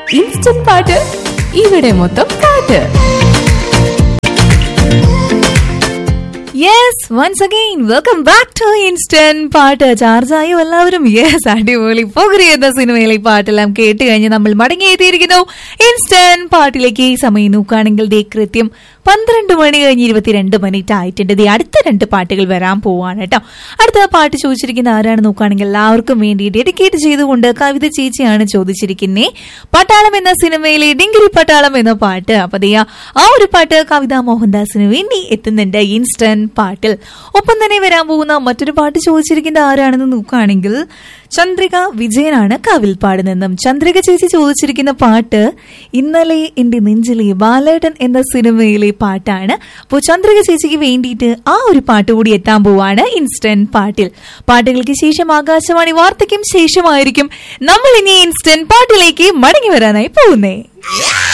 instant പാട്ട് ഇവിടെ മൊത്തം പാട്ട് yes once again welcome back to instant പാട്ട് ചാർജായോ എല്ലാവരും യെസ് അടിപൊളി പോകരി എന്ന സിനിമയിലെ ഈ പാട്ടെല്ലാം കേട്ട് കഴിഞ്ഞ് നമ്മൾ മടങ്ങിയെത്തിയിരിക്കുന്നു ഇൻസ്റ്റന്റ് പാട്ടിലേക്ക് ഈ സമയം നോക്കുകയാണെങ്കിൽ ദേ കൃത്യം പന്ത്രണ്ട് മണി കഴിഞ്ഞ് ഇരുപത്തിരണ്ട് മിനിറ്റ് ആയിട്ടുണ്ട് ദേ അടുത്ത രണ്ട് പാട്ടുകൾ വരാൻ പോവാണ് കേട്ടോ അടുത്ത പാട്ട് ചോദിച്ചിരിക്കുന്ന ആരാണ് നോക്കുകയാണെങ്കിൽ എല്ലാവർക്കും വേണ്ടി ഡെഡിക്കേറ്റ് ചെയ്തുകൊണ്ട് കവിത ചേച്ചിയാണ് ചോദിച്ചിരിക്കുന്നേ പട്ടാളം എന്ന സിനിമയിലെ ഡിങ്കിരി പട്ടാളം എന്ന പാട്ട് അപ്പൊ ദേ ആ ഒരു പാട്ട് കവിത മോഹൻദാസിന് വേണ്ടി എത്തുന്നുണ്ട് ഇൻസ്റ്റന്റ് പാട്ടിൽ ഒപ്പം തന്നെ വരാൻ പോകുന്ന മറ്റൊരു പാട്ട് ചോദിച്ചിരിക്കുന്ന ആരാണെന്ന് നോക്കുകയാണെങ്കിൽ ചന്ദ്രിക വിജയനാണ് കാവിൽപ്പാട് നിന്നും ചന്ദ്രിക ചേച്ചി ചോദിച്ചിരിക്കുന്ന പാട്ട് ഇന്നലെ എന്റെ നെഞ്ചിലെ ബാലേട്ടൻ എന്ന സിനിമയിലെ പാട്ടാണ് അപ്പോൾ ചന്ദ്രിക ചേച്ചിക്ക് വേണ്ടിയിട്ട് ആ ഒരു പാട്ട് കൂടി എത്താൻ പോവാണ് ഇൻസ്റ്റന്റ് പാട്ടിൽ പാട്ടുകൾക്ക് ശേഷം ആകാശവാണി വാർത്തയ്ക്കും ശേഷമായിരിക്കും നമ്മൾ ഇനി ഇൻസ്റ്റന്റ് പാട്ടിലേക്ക് മടങ്ങി വരാനായി പോകുന്നേ